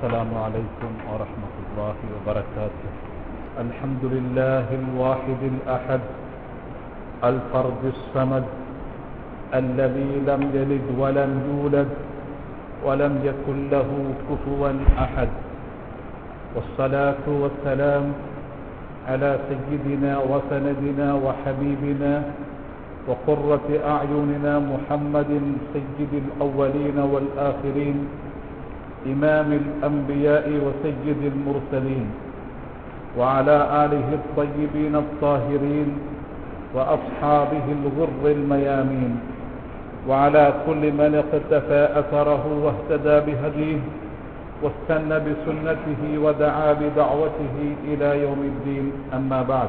السلام عليكم ورحمة الله وبركاته الحمد لله الواحد الأحد الفرد الصمد الذي لم يلد ولم يولد ولم يكن له كفوا أحد والصلاة والسلام على سيدنا وسندنا وحبيبنا وقرة أعيننا محمد سيد الأولين والآخرين إمام الأنبياء وسيد المرسلين وعلى آله الطيبين الطاهرين وأصحابه الغر الميامين وعلى كل من اقتفى أثره واهتدى بهديه واستنى بسنته ودعا بدعوته إلى يوم الدين أما بعد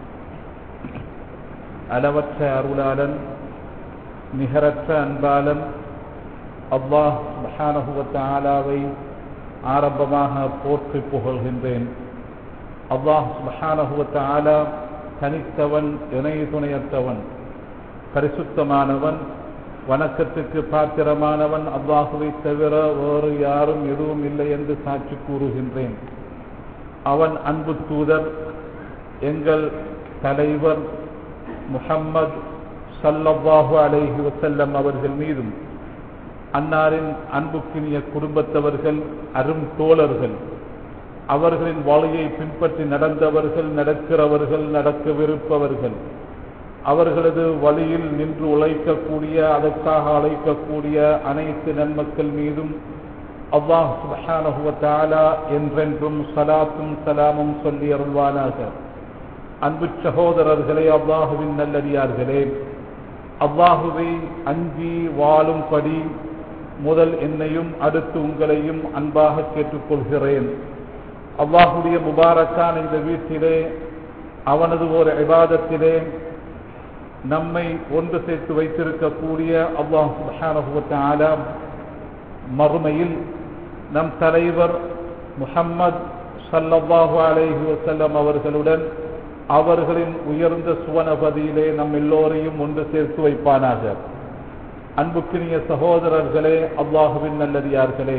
அளவற்ற அருளாளன் நிகரற்ற அன்பாளன் அல்லாஹ் மஹானகுவத்த ஆலாவை ஆரம்பமாக போற்றி புகழ்கின்றேன் அல்லாஹ் மஹானகுவத்த ஆலா தனித்தவன் இணை துணையற்றவன் பரிசுத்தமானவன் வணக்கத்துக்கு பாத்திரமானவன் அல்லாஹுவை தவிர வேறு யாரும் எதுவும் இல்லை என்று சாட்சி கூறுகின்றேன் அவன் அன்பு தூதர் எங்கள் தலைவர் முஹம்மது சல்லல்லாஹு அலைஹி வசல்லம் அவர்கள் மீதும் அன்னாரின் அன்புக்கினிய குடும்பத்தவர்கள் அரும் தோழர்கள் அவர்களின் வாழையை பின்பற்றி நடந்தவர்கள் நடக்கிறவர்கள் நடக்கவிருப்பவர்கள் அவர்களது வழியில் நின்று உழைக்கக்கூடிய அதற்காக அழைக்கக்கூடிய அனைத்து நன்மக்கள் மீதும் அல்லாஹ் சுபஹானஹுவத்தாலா என்றென்றும் சலாத்தும் சலாமும் சொல்லி அருள்வானாக அன்பு சகோதரர்களே அல்லாஹுவின் நல்லடியார்களே அல்லாஹுவை அஞ்சி வாழும்படி முதல் என்னையும் அடுத்து உங்களையும் அன்பாக கேட்டுக்கொள்கிறேன் அல்லாஹுடைய முபாரக்கான் இந்த வீட்டிலே அவனது ஒரு விவாதத்திலே நம்மை ஒன்று சேர்த்து வைத்திருக்கக்கூடிய அல்லாஹ் சுபஹானஹுவத்தால மறுமையில் நம் தலைவர் முஹம்மது சல்லல்லாஹு அலைஹி வசல்லம் அவர்களுடன் அவர்களின் உயர்ந்த சுவனபதியிலே நம் எல்லோரையும் ஒன்று சேர்த்து வைப்பானாக அன்புக்கினிய சகோதரர்களே அல்லாஹுவின் நல்லதியார்களே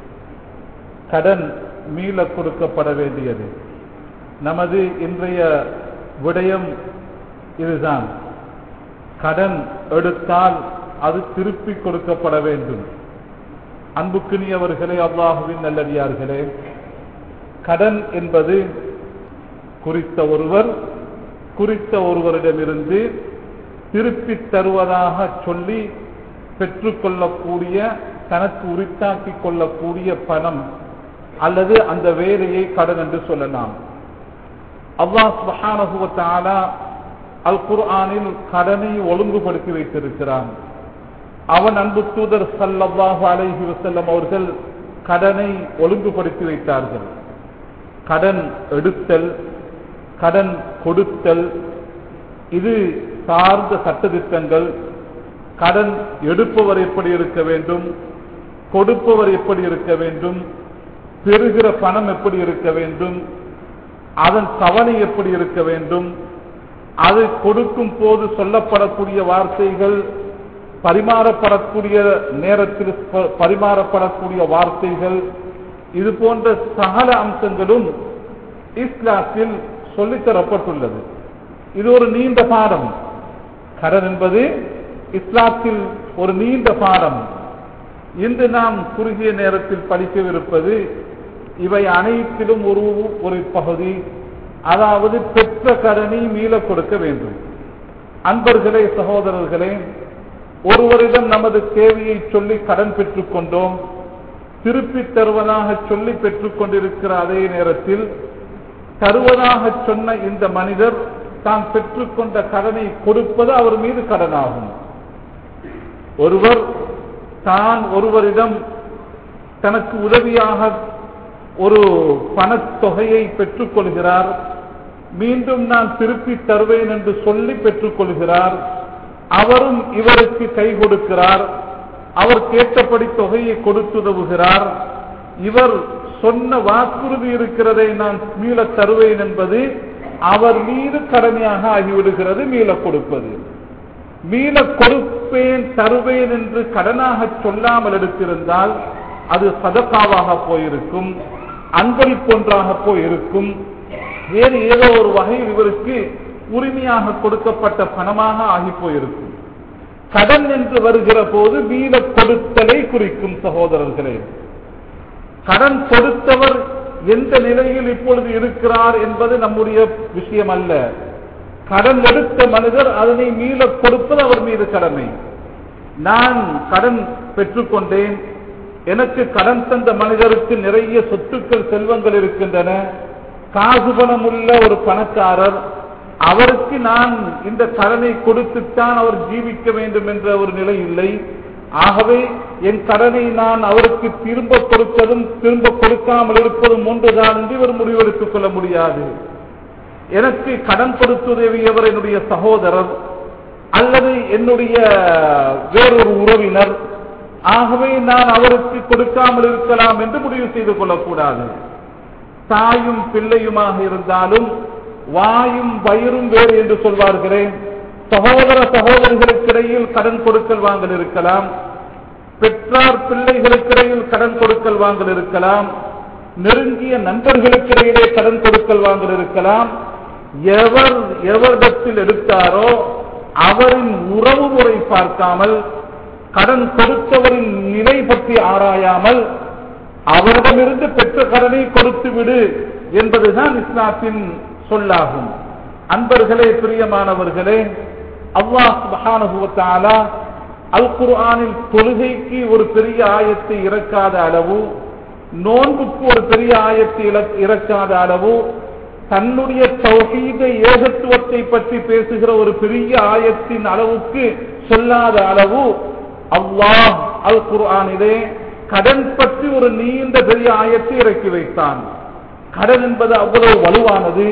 கடன் மீள கொடுக்கப்பட வேண்டியது நமது இன்றைய விடயம் இதுதான் கடன் எடுத்தால் அது திருப்பி கொடுக்கப்பட வேண்டும் அன்புக்கினியவர்களே அல்லாஹுவின் நல்லடியார்களே கடன் என்பது குறித்த ஒருவர் குறித்த ஒருவரிடமிருந்து திருப்பி தருவதாக சொல்லி பெற்றுக்கொள்ளக்கூடிய தனக்கு உரித்தாக்கி கொள்ளக்கூடிய பணம் அல்லது அந்த வேலையை கடன் என்று சொல்லலாம் அல்லாஹ் சுபஹானகுவத்தாலா அல் குர்ஆனில் கடனை ஒழுங்குபடுத்தி வைத்திருக்கிறான் அவன் அன்பு தூதர் சல்லாஹு அலைஹி வசல்லம் அவர்கள் கடனை ஒழுங்குபடுத்தி வைத்தார்கள் கடன் எடுத்தல் கடன் கொடுத்தல் இது சார்ந்த சட்டத்திட்டங்கள் கடன் எடுப்பவர் எப்படி இருக்க வேண்டும் கொடுப்பவர் எப்படி இருக்க வேண்டும் பெறுகிற பணம் எப்படி இருக்க வேண்டும் அதன் தவணை எப்படி இருக்க வேண்டும் அது கொடுக்கும் போது சொல்லப்படக்கூடிய வார்த்தைகள் பரிமாறப்படக்கூடிய நேரத்தில் பரிமாறப்படக்கூடிய வார்த்தைகள் இது போன்ற சகல அம்சங்களும் இஸ்லாத்தில் சொல்லித்தரப்பட்டுள்ளது இது ஒரு நீண்ட பாடம் கடன் என்பது இஸ்லாத்தில் ஒரு நீண்ட பாடம் இன்று நாம் குறுகிய நேரத்தில் படிக்கவிருப்பது இவை அனைத்திலும் ஒரு ஒரு பகுதி அதாவது பெற்ற கடனை மீள கொடுக்க வேண்டும் அன்பர்களே சகோதரர்களே ஒருவரிடம் நமது தேவையை சொல்லி கடன் பெற்றுக் கொண்டோம் திருப்பி தருவதாக சொல்லி பெற்றுக் கொண்டிருக்கிற அதே நேரத்தில் தருவதாக சொன்ன இந்த மனிதர் தான் பெற்றுக்கொண்ட கடனை கொடுப்பது அவர் மீது கடனாகும் ஒருவர் தான் ஒருவரிடம் தனக்கு உதவியாக ஒரு பணத்தொகையை பெற்றுக்கொள்கிறார் மீண்டும் நான் திருப்பி தருவேன் என்று சொல்லி பெற்றுக்கொள்கிறார் அவரும் இவருக்கு கை கொடுக்கிறார் அவர் கேட்டபடி தொகையை கொடுத்துதவுகிறார் இவர் சொன்ன வாக்குறுதி இருக்கிறதை நான் மீள தருவேன் என்பது அவர் மீது கடமையாக ஆகிவிடுகிறது மீள கொடுப்பது மீள கொடுப்பேன் தருவேன் என்று கடனாக சொல்லாமல் எடுத்திருந்தால் அது சதக்காவாக போயிருக்கும் அன்பளிப்பு ஒன்றாக போயிருக்கும் வேறு ஏதோ ஒரு வகையில் இவருக்கு உரிமையாக கொடுக்கப்பட்ட பணமாக ஆகி போயிருக்கும் கடன் என்று வருகிற போது மீள கொடுத்தலை குறிக்கும் சகோதரர்களே கடன் கொடுத்தவர் எந்த நிலையில் இப்பொழுது இருக்கிறார் என்பது நம்முடைய விஷயம் அல்ல கடன் எடுத்த மனிதர் அதனை மீள கொடுப்பது அவர் மீது கடமை நான் கடன் பெற்றுக்கொண்டேன் எனக்கு கடன் தந்த மனிதருக்கு நிறைய சொத்துக்கள் செல்வங்கள் இருக்கின்றன காசு பணம் உள்ள ஒரு பணக்காரர் அவருக்கு நான் இந்த கடனை கொடுத்துத்தான் அவர் ஜீவிக்க வேண்டும் என்ற ஒரு நிலை இல்லை ஆகவே என் கடனை நான் அவருக்கு திரும்ப கொடுத்ததும் திரும்ப கொடுக்காமல் இருப்பதும் ஒன்றுதான் என்று இவர் முடிவெடுத்துக் கொள்ள முடியாது எனக்கு கடன் கொடுத்துதவியவர் என்னுடைய சகோதரர் அல்லது என்னுடைய வேறொரு உறவினர் ஆகவே நான் அவருக்கு கொடுக்காமல் இருக்கலாம் என்று முடிவு செய்து கொள்ளக்கூடாது தாயும் பிள்ளையுமாக இருந்தாலும் வாயும் வயிறும் வேறு என்று சொல்வார்களே சகோதர சகோதரிகளுக்கிடையில் கடன் கொடுக்கல் வாங்கல் இருக்கலாம் பெற்றார் பிள்ளைகளுக்கிடையில் கடன் கொடுக்கல் வாங்கல் இருக்கலாம் நெருங்கிய நண்பர்களுக்கிடையிலே கடன் கொடுக்கல் வாங்கல் இருக்கலாம் எவர் எவரிடத்தில் எடுத்தாரோ அவரின் உறவு முறை பார்க்காமல் கடன் கொடுத்தவரின் நிலை பற்றி ஆராயாமல் அவரிடமிருந்து பெற்ற கடனை கொடுத்து விடு என்பதுதான் இஸ்லாத்தின் சொல்லாகும் அன்பர்களே பிரியமானவர்களே அல்லாஹ் சுபஹானுவத்தாலா அல் குர்ஆனில் தொழுகைக்கு ஒரு பெரிய ஆயத்தை இறக்காத அளவு நோன்புக்கு ஒரு பெரிய ஆயத்தை இறக்காத அளவு தன்னுடைய தௌஹீத ஏகத்துவத்தை பற்றி பேசுகிற ஒரு பெரிய ஆயத்தின் அளவுக்கு சொல்லாத அளவு அல்லாஹ் அல் குர்ஆனிலே கடன் பற்றி ஒரு நீண்ட பெரிய ஆயத்தை இறக்கி வைத்தான் கடன் என்பது அவ்வளவு வலுவானது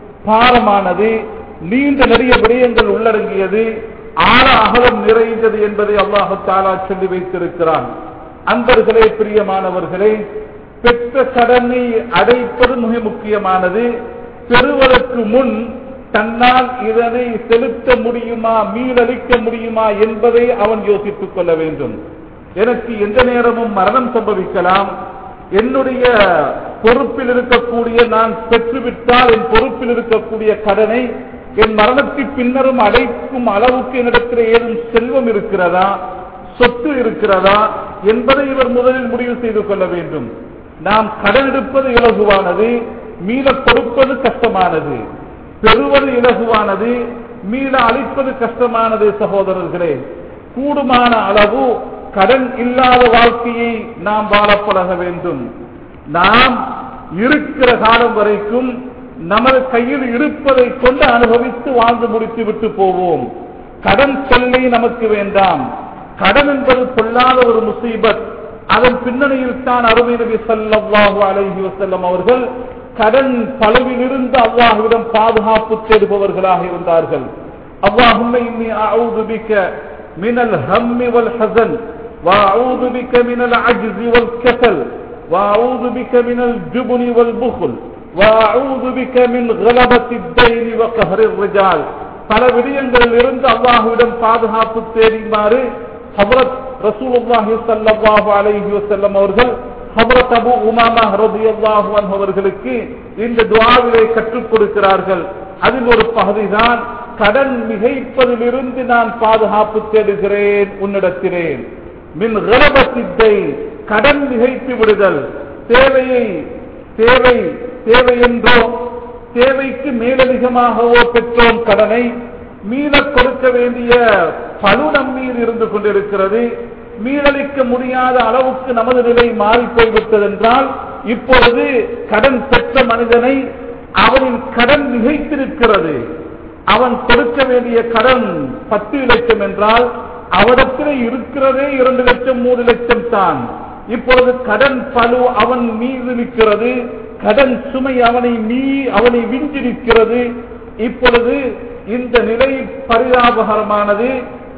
பாரமானது நீண்ட நிறைய விடயங்கள் உள்ளடங்கியது ஆழ அகலம் நிறைந்தது என்பதை அல்லாஹு தாலா சொல்லி வைத்திருக்கிறான் அன்பர்களே பிரியமானவர்களே பெற்ற கடனை அடைப்பது மிக முக்கியமானது பெறுவதற்கு முன் தன்னால் இதனை செலுத்த முடியுமா மீளளிக்க முடியுமா என்பதை அவன் யோசித்துக் கொள்ள வேண்டும் எனக்கு எந்த நேரமும் மரணம் சம்பவிக்கலாம் என்னுடைய பொறுப்பில் இருக்கக்கூடிய நான் பெற்றுவிட்டால் என் பொறுப்பில் இருக்கக்கூடிய கடனை என் மரணத்திற்கு பின்னரும் அடைக்கும் அளவுக்கு என்னிடத்தில் ஏதும் செல்வம் இருக்கிறதா சொத்து இருக்கிறதா என்பதை இவர் முதலில் முடிவு செய்து கொள்ள வேண்டும் நாம் கடன் எடுப்பது இலகுவானது மீள கொடுப்பது கஷ்டமானது பெறுவது இலகுவானது மீள அளிப்பது கஷ்டமானது சகோதரர்களே கூடுமான அளவு கடன் இல்லாத வாழ்க்கையை நாம் வாழ பழக வேண்டும் நாம் இருக்கிற காலம் வரைக்கும் நமது கையில் இருப்பதை கொண்டு அனுபவித்து வாழ்ந்து முடித்து விட்டு போவோம் கடன் தொல்லை நமக்கு வேண்டாம் கடன் என்பது கொள்ளாத ஒரு முசீபத் அதன் பின்னணியில் தான் அருமை நபி ஸல்லல்லாஹு அலைஹி வஸல்லம் அவர்கள் கடன் பலவிலிருந்து அல்லாஹ்விடம் பாதுகாப்பு தேடுபவர்களாக இருந்தார்கள் அல்லாஹும்ம இன்னி அஊது பிக மினல் ஹம்மி வல் ஹஸன் وأعوذ بك من العجز والكسل وأعوذ بك من الجبن والبخل وأعوذ بك من غلبة الدين وقهر الرجال பல விடயங்களில் இருந்து அல்லாஹுவிடம் பாதுகாப்பு தேடிமாறு ஹபரத் ரசூலுல்லாஹி ஸல்லல்லாஹு அலைஹி வஸல்லம் அவர்கள் ஹபரத் அபு உமாமா ரலியல்லாஹு அன்ஹு அவர்களுக்கு இந்த துஆவிலே கற்றுக் கொடுக்கிறார்கள் அதில் ஒரு பகுதிதான் கடன் மிகைப்பதிலிருந்து நான் பாதுகாப்பு தேடுகிறேன் உன்னிடத்திலே மின் ரலபத்தித்தை கடன் மிகைத்து விடுதல் தேவையை தேவை தேவை என்றோ தேவைக்கு மேலதிகமாகவோ பெற்றோம் கடனை மீள கொடுக்க வேண்டிய பழு நம்மீது இருந்து கொண்டிருக்கிறது மீளளிக்க முடியாத அளவுக்கு நமது நிலை மாறி போய்விட்டதென்றால் இப்பொழுது கடன் பெற்ற மனிதனை அவனின் கடன் மிகைத்திருக்கிறது அவன் கொடுக்க வேண்டிய கடன் பத்து லட்சம் என்றால் அவரிடத்தில் இருக்கிறதே இரண்டு லட்சம் மூன்று லட்சம் தான் இப்பொழுது கடன் பழு அவன் மீது நிற்கிறது கடன் சுமை அவனை மீ அவனை விஞ்சி நிற்கிறது இப்பொழுது இந்த நிலை பரிதாபகரமானது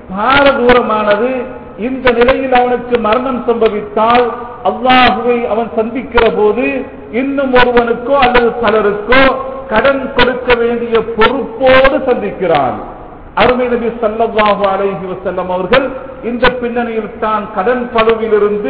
பாரதூரமானது இந்த நிலையில் அவனுக்கு மரணம் சம்பவித்தால் அல்லாஹுவை அவன் சந்திக்கிற போது இன்னும் ஒருவனுக்கோ அல்லது பலருக்கோ கடன் கொடுக்க வேண்டிய பொறுப்போடு சந்திக்கிறான் அருமை நபி சல்லல்லாஹு அலைஹி வஸல்லம் அவர்கள் இந்த பின்னணியில் தான் கடன் பழுவிலிருந்து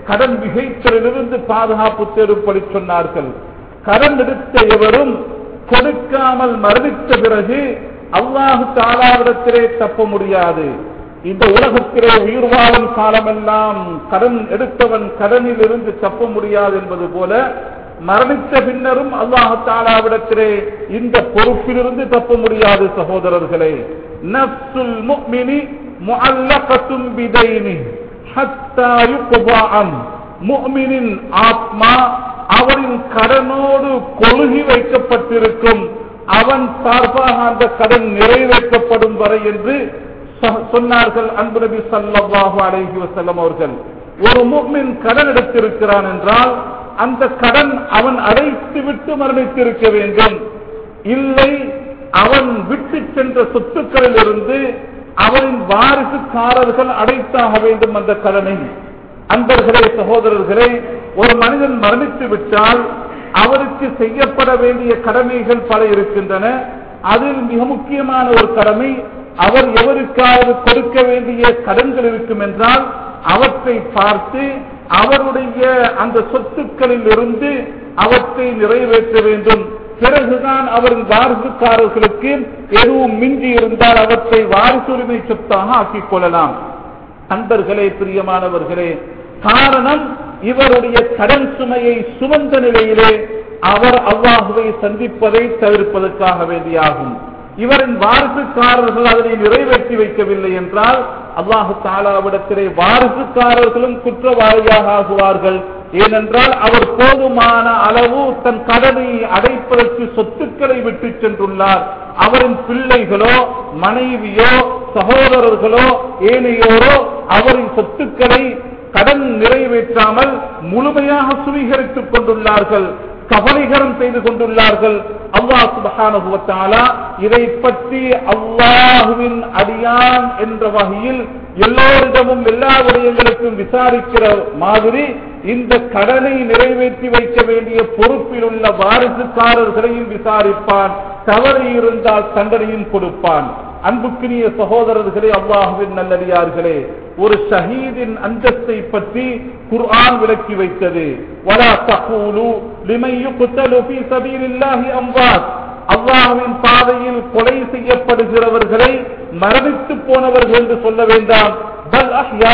கடன் மிகைத்தலிலிருந்து பாதுகாப்பு தேடும்படி சொன்னார்கள் கடன் எடுத்த எவரும் கொடுக்காமல் மரணித்த பிறகு அல்லாஹு தாலாவிடத்திலே தப்ப முடியாது இந்த உலகத்திலே உயிர் வாழும் காலமெல்லாம் கடன் எடுத்தவன் கடனில் இருந்து தப்ப முடியாது என்பது போல மரணித்த பின்னரும் அல்லாஹு தாலாவிடத்திலே இந்த பொறுப்பிலிருந்து தப்ப முடியாது சகோதரர்களே நப்சுல் முஃமினி முஅல்லகத்தும் பிதைனி ஹத்தா யுக்பா அன் முஃமினின் ஆத்மா அவரின் கடனோடு கொழுகி வைக்கப்பட்டிருக்கும் அவன் சார்பாக அந்த கடன் நிறைவேற்றப்படும் வரை என்று சொ- சொன்னார்கள் அன்பு நபி ஸல்லல்லாஹு அலைஹி வஸல்லம் அவர்கள் ஒரு முஃமின் கடன் எடுத்திருக்கிறான் என்றால் அந்த கடன் அவன் அடைத்து விட்டு மரணித்திருக்க வேண்டும் இல்லை அவன் விட்டு சென்ற சொத்துக்களில் இருந்து அவரின் வாரிசுக்காரர்கள் அடைத்தாக வேண்டும் அந்த கடனை அன்பர்களே சகோதரர்களே ஒரு மனிதன் மரணித்து விட்டால் அவருக்கு செய்யப்பட வேண்டிய கடமைகள் பல இருக்கின்றன அதில் மிக முக்கியமான ஒரு கடமை அவர் எவருக்காவது கொடுக்க வேண்டிய கடன்கள் இருக்கும் என்றால் அவற்றை பார்த்து அவருடைய அந்த சொத்துக்களில் இருந்து அவற்றை நிறைவேற்ற வேண்டும் பிறகுதான் அவரின் வாரிசுக்காரர்களுக்கு எதுவும் மிஞ்சி இருந்தால் அவற்றை வாரிசுரிமை சொத்தாக ஆக்கிக் கொள்ளலாம் அன்பர்களே பிரியமானவர்களே காரணம் இவருடைய கடன் சுமையை சுமந்த நிலையிலே அவர் அல்லாஹுவை சந்திப்பதை தவிர்ப்பதற்காக வேண்டியாகும் இவரின் வாரிசுக்காரர்கள் அதனை நிறைவேற்றி வைக்கவில்லை என்றால் அல்லாஹு தாலாவிடத்திலே வாரிசுக்காரர்களும் குற்றவாளியாக ஆகுவார்கள் ஏனென்றால் அவர் போதுமான அளவு தன் கடனை அடைப்பதற்கு சொத்துக்களை விட்டு சென்றுள்ளார் அவரின் பிள்ளைகளோ மனைவியோ சகோதரர்களோ ஏனையோரோ அவரின் சொத்துக்களை கடன் நிறைவேற்றாமல் முழுமையாக சுவீகரித்துக் கொண்டுள்ளார்கள் கபலீகரம் செய்து கொண்டுள்ளார்கள் அல்லாஹ் சுபஹானஹு வ தஆலா இதை பற்றி அல்லாஹுவின் அடியான் என்ற வகையில் எல்லோரிடமும் எல்லா விடயங்களுக்கும் விசாரிக்கிற மாதிரி இந்த கடனை நிறைவேற்றி வைக்க வேண்டிய பொறுப்பில் உள்ள வாரிசுக்காரர்களையும் விசாரிப்பான் தவறு இருந்தால் தண்டனையும் கொடுப்பான் அன்புக்கினிய சகோதரர்களே அல்லாஹுவின் நல்லடியார்களே ஒரு ஷஹீதின் அந்தஸ்தை பற்றி குர்ஆன் விளக்கி வைத்தது வலா தகூலு லிமன் யுக்தலு ஃபீ சபீலில்லாஹி அம்வாத் அல்லாஹ்வின் பாதையில் கொலை செய்யப்படுகிறவர்களை மரணித்து போனவர்கள் என்று சொல்ல வேண்டாம் பல்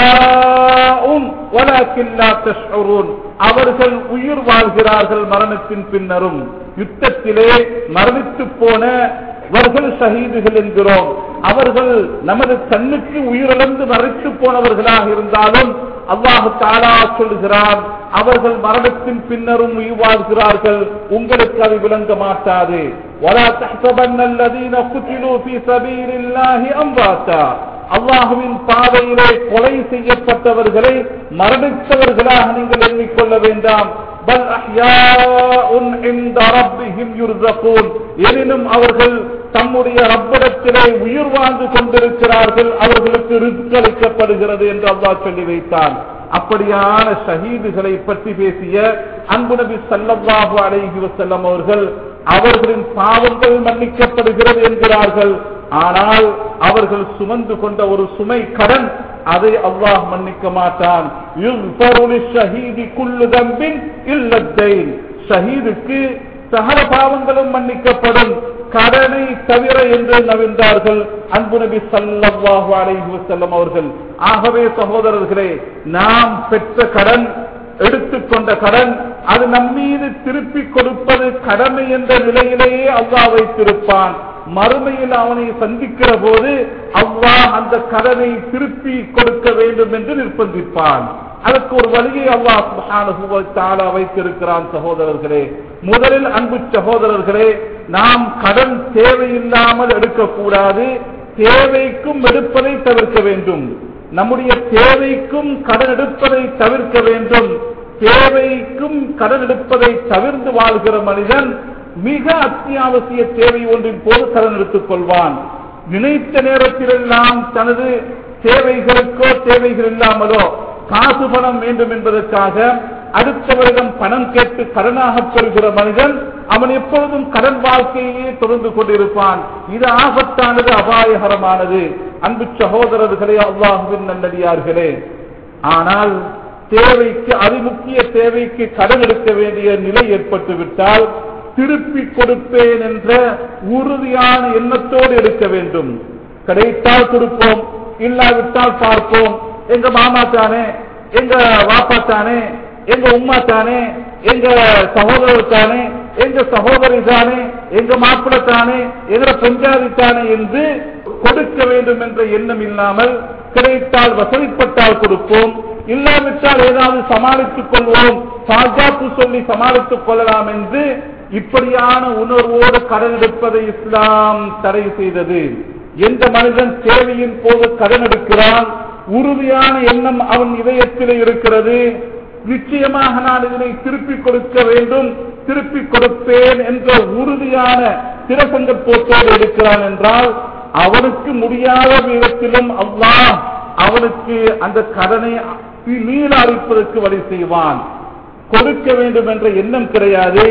அஹ்யாஉன் வலாக்கின் லா தஷ்உரூன் அவர்கள் உயிர் வாழ்கிறார்கள் மரணத்தின் பின்னரும் யுத்தத்திலே மரணித்து போன அவர்கள் ஷஹீதுகள் என்கிறோம் அவர்கள் நமது கண்ணுக்கு உயிரிழந்து மறைத்து போனவர்களாக இருந்தாலும் அல்லாஹு தாலா சொல்லுகிறான் அவர்கள் மரணத்தின் பின்னரும் உயிர் வாழ்கிறார்கள் உங்களுக்கு அது விளங்க மாட்டாது ولا تحسبن الذين قتلوا في سبيل الله امواتا அல்லாஹுவின் பாதையிலே கொலை செய்யப்பட்டவர்களை மரணித்தவர்களாக நீங்கள் எண்ணிக்கொள்ள வேண்டாம் பல் அஹ்யாஉன் இன்த ரப்பிஹிம் யுர்ஸகூன் எனினும் அவர்கள் தம்முடைய ரப்பிடத்திலே உயிர் வாழ்ந்து கொண்டிருக்கிறார்கள் அவர்களுக்கு ரிஸ்க் அளிக்கப்படுகிறது என்று அல்லாஹ் சொல்லி வைத்தான் அப்படியான ஷஹீதுகளை பற்றி பேசிய அன்பு நபி ஸல்லல்லாஹு அலைஹி வஸல்லம் அவர்கள் அவர்களின் பாவங்கள் மன்னிக்கப்படுகிறது என்கிறார்கள் ஆனால் அவர்கள் சுமந்து கொண்ட ஒரு சுமை கடன் அதை அல்லாஹ் மன்னிக்க மாட்டான் யுஃபரு லிஷ்ஷஹீதி குல்லு தம்பின் இல்ல தைன் ஷஹீதுக்கு சகல பாவங்களும் மன்னிக்கப்படும் கடனை தவிர என்று நவிழ்ந்தார்கள் அன்பு நபி ஸல்லல்லாஹு அலைஹி வஸல்லம் அவர்கள் ஆகவே சகோதரர்களே நாம் பெற்ற கடன் எடுத்துக்கொண்ட கடன் அது நம்மீது திருப்பி கொடுப்பது கடமை என்ற நிலையிலேயே அல்லாஹ் வைத்திருப்பான் மறுமையில் அவனை சந்திக்கிற போது அல்லாஹ் அந்த கடனை திருப்பி கொடுக்க வேண்டும் என்று நிர்பந்திப்பான் அதற்கு ஒரு வழியை அல்லாஹ் சுப்ஹானஹு வ தஆலா வைத்திருக்கிறான் சகோதரர்களே முதலில் அன்பு சகோதரர்களே நாம் கடன் தேவையில்லாமல் எடுக்கக்கூடாது தேவைக்கும் எடுப்பதை தவிர்க்க வேண்டும் நம்முடைய தேவைக்கும் கடன் எடுப்பதை தவிர்க்க வேண்டும் தேவைக்கும் கடன் எடுப்பதை தவிர்த்து வாழ்கிற மனிதன் மிக அத்தியாவசிய தேவை ஒன்றின் போது கடன் எடுத்துக் கொள்வான் நினைத்த நேரத்திலெல்லாம் தனது தேவைகளுக்கோ தேவைகள் இல்லாமலோ காசு பணம் வேண்டும் என்பதற்காக அடுத்தவரிடம் பணம் கேட்டு கடனாக பெறுகிற மனிதன் அவன் எப்பொழுதும் கடன் வாழ்க்கையே தொடர்ந்து கொண்டிருப்பான் இது ஆபத்தானது அபாயகரமானது அன்பு சகோதரர்களே அல்லாஹுவின் நல்லடியார்களே ஆனால் தேவைக்கு அதிமுக்கிய தேவைக்கு கடன் எடுக்க வேண்டிய நிலை ஏற்பட்டு விட்டால் திருப்பி கொடுப்பேன் என்ற உறுதியான எண்ணத்தோடு எடுக்க வேண்டும் கிடைத்தால் கொடுப்போம் இல்லாவிட்டால் பார்ப்போம் எங்க மாமா தானே எங்க வாப்பா தானே எங்க உம்மா தானே எங்க சகோதரர் தானே எங்க சகோதரி தானே எங்க மாப்பிள்ள தானே எங்க பஞ்சாதி தானே என்று கொடுக்க வேண்டும் என்ற எண்ணம் இல்லாமல் கிடைத்தால் வசதிப்பட்டால் கொடுப்போம் இல்லாவிட்டால் ஏதாவது சமாளித்துக் கொள்வோம் பாதுகாப்பு சொல்லி சமாளித்துக் கொள்ளலாம் என்று இப்படியான உணர்வோடு கடன் எடுப்பதை இஸ்லாம் தடை செய்தது எந்த மனிதன் தேவையின் போது கடன் எடுக்கிறான் உறுதியான எண்ணம் அவன் இதயத்திலே இருக்கிறது நிச்சயமாக நான் இதனை திருப்பிக் கொடுக்க வேண்டும் திருப்பிக் கொடுப்பேன் என்ற உறுதியான திரசங்கத்தோடு எடுக்கிறான் என்றால் அவனுக்கு முடியாத விதத்திலும் அல்லாஹ் அவனுக்கு அந்த கடனை மீள அளிப்பதற்கு வழி செய்வான் கொடுக்க வேண்டும் என்ற எண்ணம் கிடையாது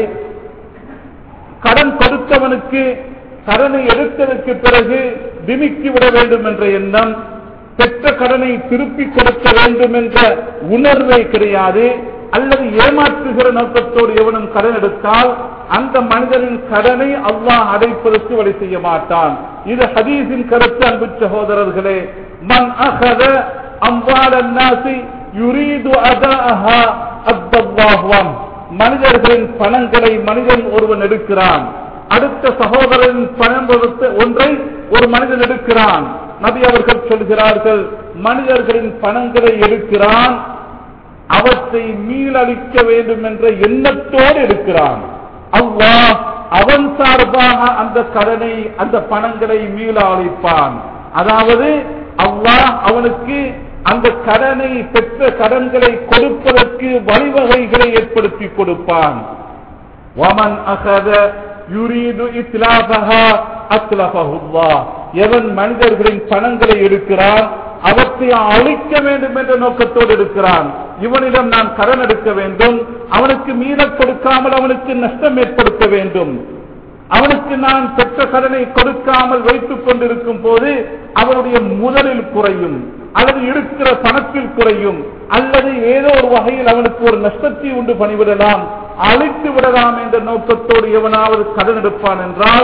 கடன் கொடுத்தவனுக்கு கடனை எடுத்ததற்கு பிறகு திமிக்கி விட வேண்டும் என்ற எண்ணம் பெற்ற கடனை திருப்பி கொடுக்க வேண்டும் என்ற உணர்வே கிடையாது அல்லது ஏமாற்றுகிற நோக்கத்தோடு எவனும் கடன் எடுத்தால் அந்த மனிதனின் கடனை அல்லாஹ் அடைப்பதற்கு வழி செய்ய மாட்டான் இது ஹதீஸின் கருத்து அன்பு சகோதரர்களே மன் அகத அம்பால் அன்னாசி யுரீது அதாஹா அத்தல்லாஹுவம் மனிதர்களின் பணங்களை மனிதன் ஒருவன் எடுக்கிறான் அடுத்த சகோதரன் பணம் கொடுத்த ஒன்றை ஒரு மனிதன் எடுக்கிறான் நபி அவர்கள் சொல்கிறார்கள் மனிதர்களின் பணங்களை எடுக்கிறான் அவற்றை மீளளிக்க வேண்டும் என்ற எண்ணத்தோடு எடுக்கிறான் அல்லாஹ் அவன் சார்பாக அந்த கடனை அந்த பணங்களை மீள அளிப்பான் அதாவது அல்லாஹ் அவனுக்கு அந்த கடனை பெற்ற கடன்களை கொடுப்பதற்கு வழிவகைகளை ஏற்படுத்தி கொடுப்பான் வமன் அகத யுரீது இத்லாபஹா அத்லபஹுல்லாஹ் எவன் மனிதர்களின் பணங்களை எடுக்கிறான் அவற்றை அழிக்க வேண்டும் என்ற நோக்கத்தோடு இருக்கிறான் இவனிடம் நான் கடன் எடுக்க வேண்டும் அவனுக்கு மீளக் கொடுக்காமல் அவனுக்கு நஷ்டம் ஏற்படுத்த வேண்டும் அவனுக்கு நான் பெற்ற கடனை கொடுக்காமல் வைத்துக் கொண்டிருக்கும் போது அவனுடைய முதலில் குறையும் அல்லது இருக்கிற பணத்தில் குறையும் அல்லது ஏதோ ஒரு வகையில் அவனுக்கு ஒரு நஷ்டத்தை உண்டு பண்ணிவிடலாம் அழித்து விடலாம் என்ற நோக்கத்தோடு எவனாவது கடன் எடுப்பான் என்றால்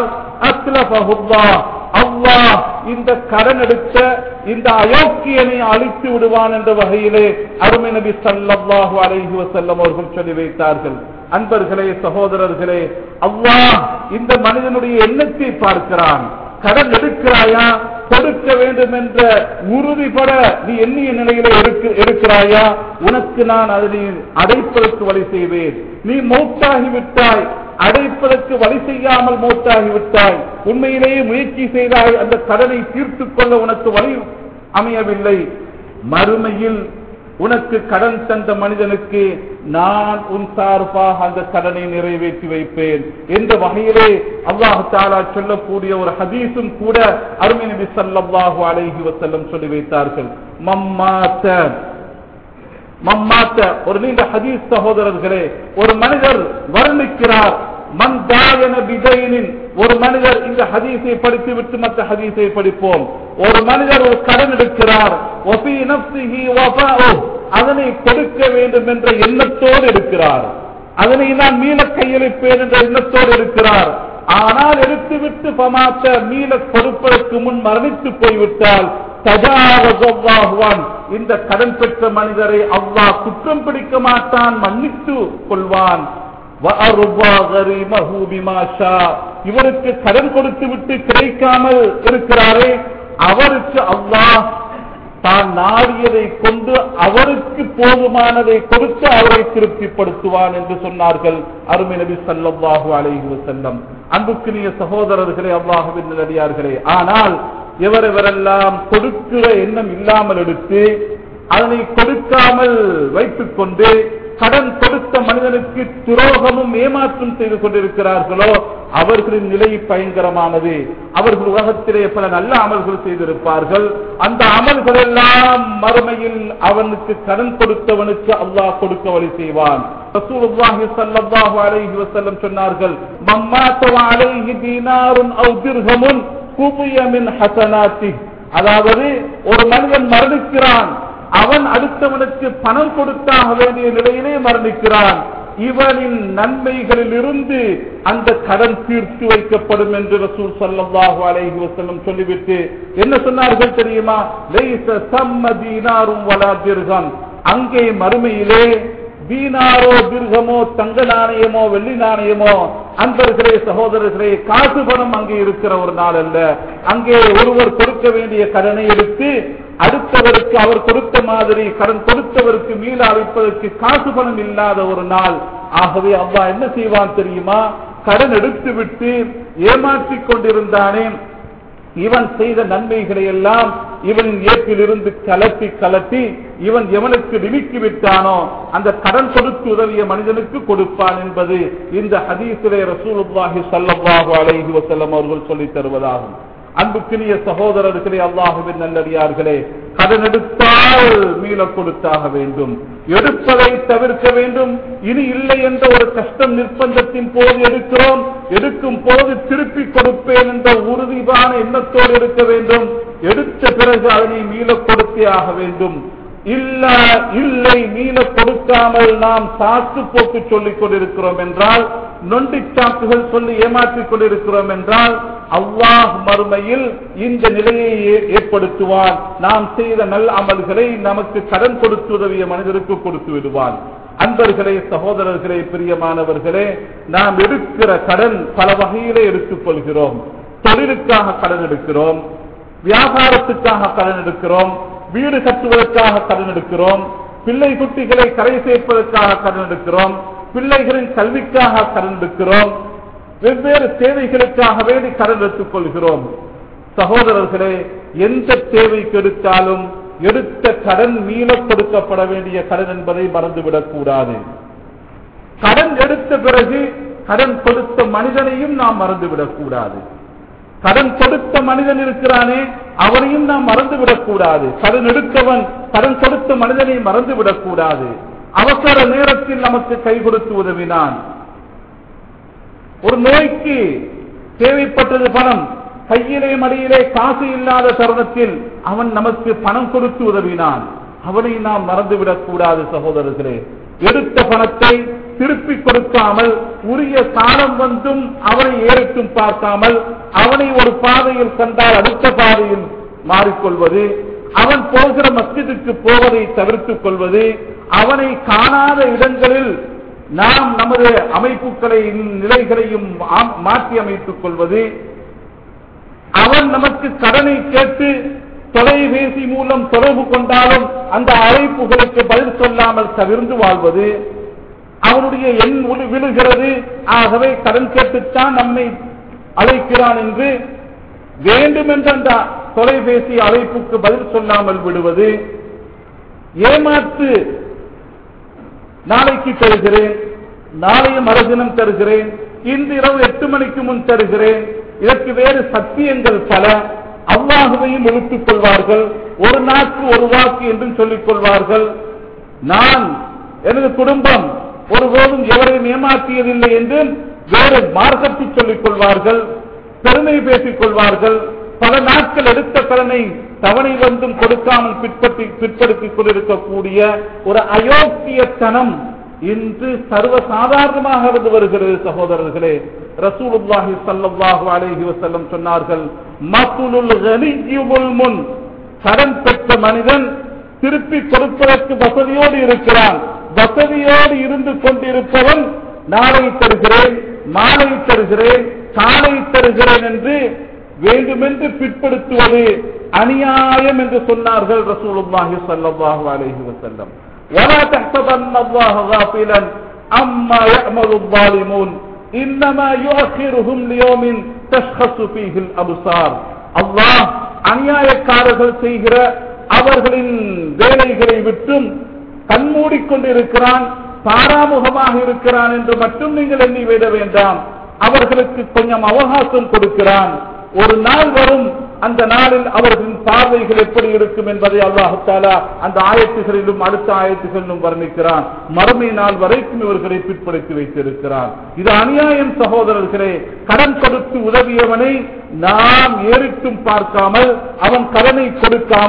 அல்லாஹ் இந்த கடன் எடுத்த இந்த அயோக்கியனை அழித்து விடுவான் என்ற வகையிலே அருமை நபி சல்லாஹூ அலைஹி வசல்லம் அவர்கள் சொல்லி வைத்தார்கள் அன்பர்களே சகோதரர்களே அல்லாஹ் இந்த மனிதனுடைய எண்ணத்தை பார்க்கிறான் கடன் எடுக்கிறாயா கொடுக்க வேண்டும் என்ற உறுதிபட நீ எண்ணிய நிலையில இருக்கிறாயா உனக்கு நான் அதனை அடைப்பதற்கு வழி செய்வேன் நீ மௌத்தாகி விட்டாய் அடைப்பதற்கு வழி செய்யாமல் மௌத்தாகி விட்டாய் உண்மையிலேயே முயற்சி செய்தாய் அந்த கடனை தீர்த்துக் கொள்ள உனக்கு வழி அமையவில்லை மறுமையில் உனக்கு கடன் தந்த மனிதனுக்கு நான் உன் சார்பாக அந்த கடனை நிறைவேற்றி வைப்பேன் என்ற வகையிலே அல்லாஹு தாலா சொல்லக்கூடிய ஒரு ஹதீஸும் கூட அருமை நபி சல்லாஹு அலைஹி வசல்லம் சொல்லி வைத்தார்கள் மம்மாத்த மம்மாத்த ஒரு நீண்ட ஹதீஸ் சகோதரர்களே ஒரு மனிதர் வர்ணிக்கிறார் மந்தாயன விஜயனின் ஒரு மனிதர் இந்த ஹதீஸை படித்து விட்டு மற்ற ஹதீஸை படிப்போம் ஒரு மனிதர் ஒரு கடன் எடுக்கிறார் அதனை கொடுக்க வேண்டும் என்ற எண்ணத்தோடு எடுக்கிறார் அதனை நான் மீள கையளிப்பேன் என்ற எண்ணத்தோடு இருக்கிறார் ஆனால் எடுத்துவிட்டு பமாத்த மீள கொடுப்பதற்கு முன் மரணித்து போய்விட்டால் தஜாவன் இந்த கடன் பெற்ற மனிதரை அல்லாஹ் குற்றம் பிடிக்க மாட்டான் மன்னித்து கொள்வான் இவருக்கு கடன் கொடுத்து விட்டு கிடைக்காமல் இருக்கிறாரே அவருக்கு அல்லாஹ் தான் நாடியதை கொண்டு அவருக்கு போதுமானதை கொடுத்து அவரை திருப்திப்படுத்துவான் என்று சொன்னார்கள் அருமை நபி சல்லாஹூ அலைஹி வசல்லம் அன்புக்குரிய சகோதரர்களே அல்லாஹுவின் நடிகார்களே ஆனால் எவரெவரெல்லாம் கொடுக்கிற எண்ணம் இல்லாமல் எடுத்து அதனை கொடுக்காமல் வைத்துக் கொண்டு கடன் கொடுத்த மனிதனுக்கு துரோகமும் ஏமாற்றம் செய்து கொண்டிருக்கிறார்களோ அவர்களின் நிலை பயங்கரமானது அவர்கள் உலகத்திலே பல நல்ல அமல்கள் செய்திருப்பார்கள் அந்த அமல்கள் எல்லாம் மறுமையில் அவனுக்கு கடன் கொடுத்தவனுக்கு அல்லாஹ் கொடுக்க வழி செய்வான் ரசூலுல்லாஹி ஸல்லல்லாஹு அலைஹி வஸல்லம் சொன்னார்கள் மம்மாத்த அலைஹி தீனாருன் அவ் திர்ஹமுன் குபிய மின் ஹஸனாத்தி அதாவது ஒரு மனிதன் மரணிக்கிறான் அவன் அடுத்தவனுக்கு பணம் கொடுத்தாக வேண்டிய நிலையிலே மரணிக்கிறான் இவனின் நன்மைகளில் இருந்து அந்த கடன் தீர்த்து வைக்கப்படும் என்று ரசூல் ஸல்லல்லாஹு அலைஹி வஸல்லம் சொல்லிவிட்டு என்ன சொன்னார்கள் தெரியுமா லைஸ சம்ம தீனாரும் வலா திர்ஹம் அங்கே மறுமையிலே தீனாரோ திர்கமோ தங்க நாணயமோ வெள்ளி நாணயமோ அன்பர்களே சகோதரர்களே காசு பணம் அங்கே இருக்கிற ஒரு நாள் அல்ல அங்கே ஒருவர் கொடுக்க வேண்டிய கடனை எடுத்து அடுத்தவருக்கு அவர் கொடுத்த மாதிரி கடன் கொடுத்தவருக்கு மீள அளிப்பதற்கு காசு பணம் இல்லாத ஒரு நாள் ஆகவே அல்லாஹ் என்ன செய்வான் தெரியுமா கடன் எடுத்து விட்டு ஏமாற்றிக் கொண்டிருந்தானே இவன் செய்த நன்மைகளை எல்லாம் இவனின் ஏற்றிலிருந்து கலட்டி கலட்டி இவன் எவனுக்கு நிமிக்கி விட்டானோ அந்த கடன் கொடுத்து உதவிய மனிதனுக்கு கொடுப்பான் என்பது இந்த ஹதீசிலே ரசூலுல்லாஹி ஸல்லல்லாஹு அலைஹி வஸல்லம் அவர்கள் சொல்லித் தருவதாகும் அன்புக்கினிய சகோதரர்களே அல்லாஹுவின் நல்லடியார்களே கடன் எடுத்தால் மீள கொடுத்தாக வேண்டும் எடுப்பதை தவிர்க்க வேண்டும் இனி இல்லை என்ற ஒரு கஷ்டம் நிர்பந்தத்தின் போது எடுக்கிறோம் எடுக்கும் போது திருப்பி கொடுப்பேன் என்ற உறுதியான எண்ணத்தோடு எடுக்க வேண்டும் எடுத்த பிறகு அதனை மீள கொடுத்தே ஆக வேண்டும் இல்ல இல்லை மீள கொடுக்காமல் நாம் சாக்கு போக்கு சொல்லிக் கொண்டிருக்கிறோம் என்றால் நொண்டி சாக்குகள் சொல்லி ஏமாற்றிக் கொண்டிருக்கிறோம் என்றால் அல்லாஹ் மறுமையில் இந்த நிலையை ஏ- ஏற்படுத்துவான் நாம் செய்த நல் அமல்களை நமக்கு கடன் கொடுத்து உதவிய மனிதருக்கு கொடுத்து விடுவான் அன்பர்களே சகோதரர்களே பிரியமானவர்களே நாம் எடுக்கிற கடன் பல வகையிலே எடுத்துக் கொள்கிறோம் தொழிலுக்காக கடன் எடுக்கிறோம் வியாபாரத்துக்காக கடன் எடுக்கிறோம் வீடு கட்டுவதற்காக கடன் எடுக்கிறோம் பிள்ளை குட்டிகளை கரை சேர்ப்பதற்காக கடன் எடுக்கிறோம் பிள்ளைகளின் கல்விக்காக கடன் எடுக்கிறோம் வெவ்வேறு தேவைகளுக்காக வேண்டி கடன் எடுத்துக் கொள்கிறோம் சகோதரர்களே எந்த தேவைக்கு எடுத்தாலும் எடுத்த கடன் மீள கொடுக்கப்பட வேண்டிய கடன் என்பதை மறந்துவிடக் கூடாது கடன் எடுத்த பிறகு கடன் கொடுத்த மனிதனையும் நாம் மறந்துவிடக் கூடாது கடன் கொடுத்த மனிதன் இருக்கிறானே அவனையும் நாம் மறந்துவிடக் கூடாது கடன் எடுத்தவன் கடன் கொடுத்த மனிதனை மறந்துவிடக் கூடாது அவசர நேரத்தில் நமக்கு கை கொடுத்து உதவினான் ஒரு நோய்க்கு தேவைப்பட்டது பணம் கையிலே மடியிலே காசு இல்லாத தருணத்தில் அவன் நமக்கு பணம் கொடுத்து உதவினான் அவனை நாம் மறந்துவிடக் கூடாது சகோதரர்களே எடுத்த பணத்தை திருப்பி கொடுக்காமல் உரிய காலம் வந்தும் அவனை ஏறிட்டும் பார்க்காமல் அவனை ஒரு பாதையில் கண்டால் அடுத்த பாதையில் மாறிக்கொள்வது அவன் போகிற மஸ்ஜிதுக்கு போவதை தவிர்த்துக் கொள்வது அவனை காணாத இடங்களில் நாம் நமது அமைப்புகளை நிலைகளையும் ஆம்- மாற்றி அமைத்துக் கொள்வது அவன் நமக்கு கடனை கேட்டு தொலைபேசி மூலம் தொடர்பு கொண்டாலும் அந்த அழைப்புகளுக்கு பதில் சொல்லாமல் தவிர்ந்து வாழ்வது அவனுடைய எண் உளி- விழுகிறது ஆகவே கடன் கேட்டுத்தான் நம்மை அழைக்கிறான் என்று வேண்டுமென்ற அந்த தொலைபேசி அழைப்புக்கு பதில் சொல்லாமல் விடுவது ஏமாற்று நாளைக்கு தருகிறேன் நாளைய மறுதினம் தருகிறேன் இன்று இரவு எட்டு மணிக்கு முன் தருகிறேன் இதற்கு வேறு சத்தியங்கள் பல அல்லாஹுவையும் இழுத்துக் கொள்வார்கள் ஒரு நாக்கு ஒரு வாக்கு என்றும் சொல்லிக் கொள்வார்கள் நான் எனது குடும்பம் ஒருபோதும் எவரையும் ஏமாற்றியதில்லை என்று வேறு மார்க்கத்தை சொல்லிக் கொள்வார்கள் பெருமை பேசிக் கொள்வார்கள் பல நாட்கள் எடுத்த கடனை தவணை வந்தும் கொடுக்காமல் பிற்படுத்தி பிற்படுத்திக் கொண்டிருக்கக்கூடிய ஒரு அயோக்கியத்தனம் இன்று சர்வ சாதாரணமாக இருந்து வருகிறது சகோதரர்களே ரசூலுல்லாஹி ஸல்லல்லாஹு அலைஹி வஸல்லம் சொன்னார்கள் மத்துலுல் கனியுல் முன் கடன் பெற்ற மனிதன் திருப்பி கொடுப்பதற்கு வசதியோடு இருக்கிறான் வசதியோடு இருந்து கொண்டிருப்பவன் நாளை தருகிறேன் மாலை தருகிறேன் காலை தருகிறேன் என்று வேண்டுமென்று பிற்படுத்துவது அநியாயம் என்று சொன்னார்கள் ரசூலுல்லாஹி ஸல்லல்லாஹு அலைஹி வஸல்லம் ولا تحسبن الله غافلا عما يعمل الظالمون انما يؤخرهم ليوم تشخص فيه الابصار அல்லாஹ் அநியாயக்காரர்கள் செய்கிற அவர்களின் வேலைகளை விட்டும் கண்மூடிக்கொண்டிருக்கிறான் பாராமுகமாக இருக்கிறான் என்று மட்டும் நீங்கள் எண்ணி விட வேண்டாம் அவர்களுக்கு கொஞ்சம் அவகாசம் கொடுக்கிறான் ஒரு நாள் வரும் அந்த நாளில் அவர்களின் பார்வைகள் எப்படி இருக்கும் என்பதை அல்லாஹு தாலா அந்த ஆயத்துகளிலும் அடுத்த ஆயத்துகளிலும் வர்ணிக்கிறான் மறுமை நாள் வரைக்கும் இவர்களை பிற்படுத்தி வைத்திருக்கிறான் இது அநியாயம் சகோதரர்களே கடன் கொடுத்து உதவியவனை நாம் ஏறிட்டும் பார்க்காமல் அவன் கடனை கொடுக்காமல்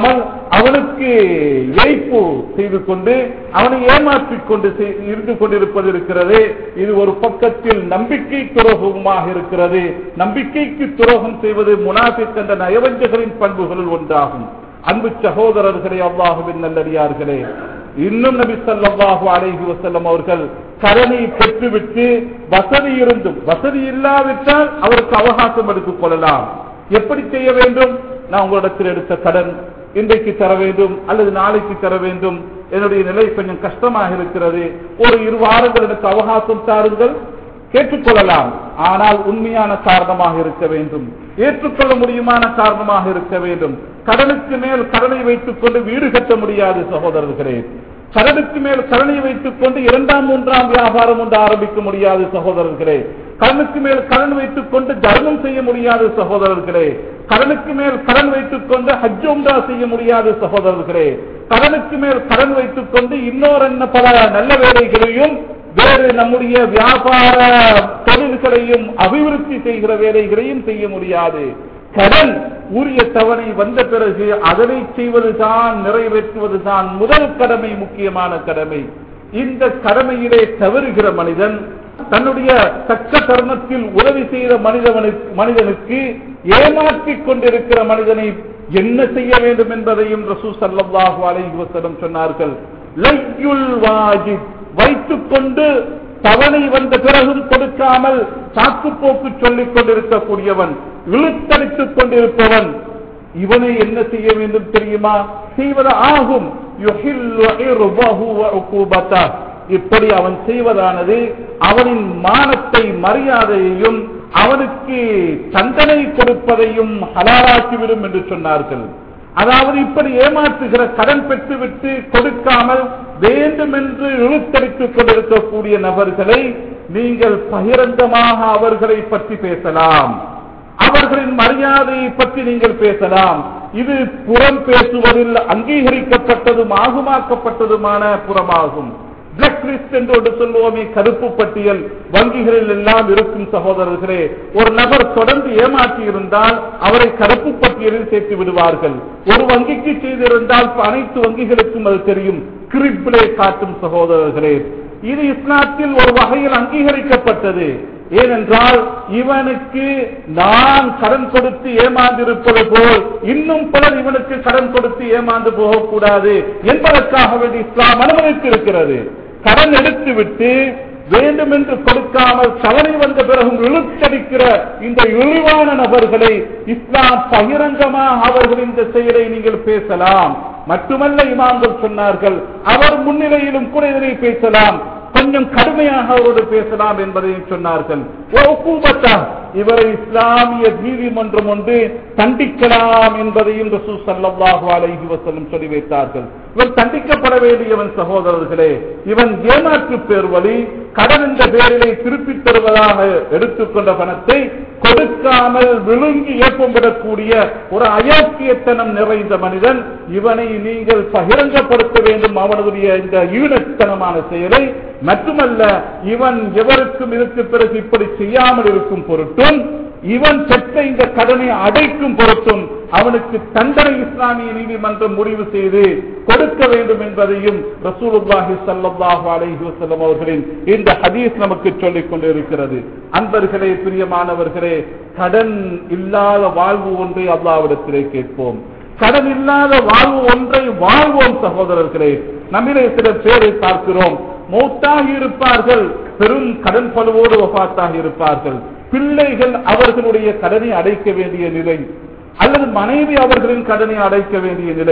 அவனுக்கு ஏய்ப்பு செய்து கொண்டு அவனை ஏமாற்றிக் கொண்டு செய்- இருந்து கொண்டிருப்பது இருக்கிறது இது ஒரு பக்கத்தில் நம்பிக்கை துரோகமாக இருக்கிறது நம்பிக்கைக்கு துரோகம் செய்வது முனாஃபிக் என்ற நயவஞ்சகரின் பண்புகளில் ஒன்றாகும் அன்பு சகோதரர்களே அல்லாஹுவின் நல்லடியார்களே இன்னும் நபி ஸல்லல்லாஹு அலைஹி வஸல்லம் அவர்கள் கடனை பெற்றுவிட்டு வசதி இருந்தும் வசதி இல்லாவிட்டால் அவருக்கு அவகாசம் எடுத்துக் கொள்ளலாம் எப்படி செய்ய வேண்டும் நான் உங்களிடத்தில் எடுத்த கடன் இன்றைக்கு தர வேண்டும் அல்லது நாளைக்கு தர வேண்டும் என்னுடைய நிலை கொஞ்சம் கஷ்டமாக இருக்கிறது ஒரு இரு வாரங்கள் எனக்கு அவகாசம் தாருங்கள் கேட்டுக்கொள்ளலாம் ஆனால் உண்மையான காரணமாக இருக்க வேண்டும் ஏற்றுக்கொள்ள முடியுமான காரணமாக இருக்க வேண்டும் கடனுக்கு மேல் கடனை வைத்துக் கொண்டு வீடு கட்ட முடியாது சகோதரர்களே கடனுக்கு மேல் கடனை வைத்துக் கொண்டு இரண்டாம் மூன்றாம் வியாபாரம் ஒன்று ஆரம்பிக்க முடியாது சகோதரர்களே கடனுக்கு மேல் கடன் வைத்துக் கொண்டு தர்மம் செய்ய முடியாது சகோதரர்களே கடனுக்கு மேல் கடன் வைத்துக் கொண்டு ஹஜ் உம்ரா செய்ய முடியாது சகோதரர்களே கடனுக்கு மேல் கடன் வைத்துக் கொண்டு இன்னொரு என்ன பல நல்ல வேலைகளையும் வேறு நம்முடைய வியாபார தொழில்களையும் அபிவிருத்தி செய்கிற வேலைகளையும் செய்ய முடியாது கடன் உரிய தவணை வந்த பிறகு அதனை செய்வதுதான் நிறைவேற்றுவதுதான் முதல் கடமை முக்கியமான கடமை இந்த கடமையிலே தவறுகிற மனிதன் தன்னுடைய தக்க தருணத்தில் உதவி செய்த மனிதவனுக்கு மனிதனுக்கு ஏமாற்றிக் கொண்டிருக்கிற மனிதனை என்ன செய்ய வேண்டும் என்பதையும் ரசூ சல்லல்லாஹு அலைஹி வஸல்லம் சொன்னார்கள் லையுல் வாஜிப் வைத்துக் கொண்டு தவணை வந்த பிறகும் கொடுக்காமல் சாக்குப்போக்கு சொல்லிக் கொண்டிருக்கக்கூடியவன் இழுத்தடித்துக் கொண்டிருப்பவன் இவனை என்ன செய்ய வேண்டும் தெரியுமா செய்வது ஆகும் யுஹில்லு இர்பஹு வ உகூபத்தஹ். இப்படி அவன் செய்வதானது அவனின் மானத்தை மரியாதையையும் அவனுக்கு தண்டனை கொடுப்பதையும் ஹலாலாக்கிவிடும் என்று சொன்னார்கள் அதாவது இப்படி ஏமாற்றுகிற கடன் பெற்றுவிட்டு கொடுக்காமல் வேண்டுமென்று இழுத்தடித்துக் கொண்டிருக்கக்கூடிய நபர்களை நீங்கள் பகிரங்கமாக அவர்களை பற்றி பேசலாம் அவர்களின் மரியாதையை பற்றி நீங்கள் பேசலாம் இது புறம் பேசுவதில் அங்கீகரிக்கப்பட்டதும் ஆகுமாக்கப்பட்டதுமான புறமாகும் பிளாக் லிஸ்ட் என்று ஒன்று சொல்லுவோமே கருப்பு பட்டியல் வங்கிகளில் எல்லாம் இருக்கும் சகோதரர்களே ஒரு நபர் தொடர்ந்து ஏமாற்றி இருந்தால் அவரை கருப்பு பட்டியலில் சேர்த்து விடுவார்கள் ஒரு வங்கிக்கு செய்திருந்தால் அனைத்து வங்கிகளுக்கும் அது தெரியும் கிரிப்பிலே காட்டும் சகோதரர்களே இது இஸ்லாத்தில் ஒரு வகையில் அங்கீகரிக்கப்பட்டது ஏனென்றால் இவனுக்கு நான் கடன் கொடுத்து ஏமாந்திருப்பது போல் இன்னும் பலர் இவனுக்கு கடன் கொடுத்து ஏமாந்து போகக்கூடாது என்பதற்காக வேண்டி இஸ்லாம் அனுமதித்திருக்கிறது கடன் எடுத்துவிட்டு வேண்டுமென்று கொடுக்காமல் தவறை வந்த பிறகும் இழுத்தடிக்கிற இந்த இழிவான நபர்களை இஸ்லாம் பகிரங்கமாக அவர்கள் இந்த செயலை நீங்கள் பேசலாம் மட்டுமல்ல இமாம்கள் சொன்னார்கள் அவர் முன்னிலையிலும் கூட இதனை பேசலாம் கொஞ்சம் கடுமையாக அவரோடு பேசலாம் என்பதையும் சொன்னார்கள் ஒரு கூபத்தா இவரை இஸ்லாமிய நீதிமன்றம் ஒன்று தண்டிக்கலாம் என்பதையும் ரசூல் ஸல்லல்லாஹு அலைஹி வஸல்லம் சொல்லி வைத்தார்கள் இவன் தண்டிக்கப்பட வேண்டியவன் சகோதரர்களே இவன் ஏமாற்று பேர் வழி கடன் என்ற பேரிலே திருப்பித் தருவதாக எடுத்துக்கொண்ட பணத்தை கொடுக்காமல் விழுங்கி ஏப்பம் விடக்கூடிய ஒரு அயோக்கியத்தனம் நிறைந்த மனிதன் இவனை நீங்கள் பகிரங்கப்படுத்த வேண்டும் அவனுடைய இந்த ஈனத்தனமான செயலை மட்டுமல்ல இவன் எவருக்கும் இதற்கு பிறகு இப்படி செய்யாமல் இருக்கும் பொருட்டும் இவன் பெற்ற இந்த கடனை அடைக்கும் பொருட்டும் அவனுக்கு தண்டனை இஸ்லாமிய நீதிமன்றம் முடிவு செய்து கொடுக்க வேண்டும் என்பதையும் ரசூலுல்லாஹி ஸல்லல்லாஹு அலைஹி வஸல்லம் அவர்களின் இந்த ஹதீஸ் நமக்கு சொல்லிக் கொண்டிருக்கிறது அன்பர்களே பிரியமானவர்களே கடன் இல்லாத வாழ்வு ஒன்றை அல்லாவிடத்திலே கேட்போம் கடன் இல்லாத வாழ்வு ஒன்றை வாழ்வோம் சகோதரர்களே நம்மிலே சில பேரை பார்க்கிறோம் மௌத்தாகி இருப்பார்கள் பெரும் கடன் பழுவோடு வபாத்தாக இருப்பார்கள் பிள்ளைகள் அவர்களுடைய கடனை அடைக்க வேண்டிய நிலை அல்லது மனைவி அவர்களின் கடனை அடைக்க வேண்டிய நிலை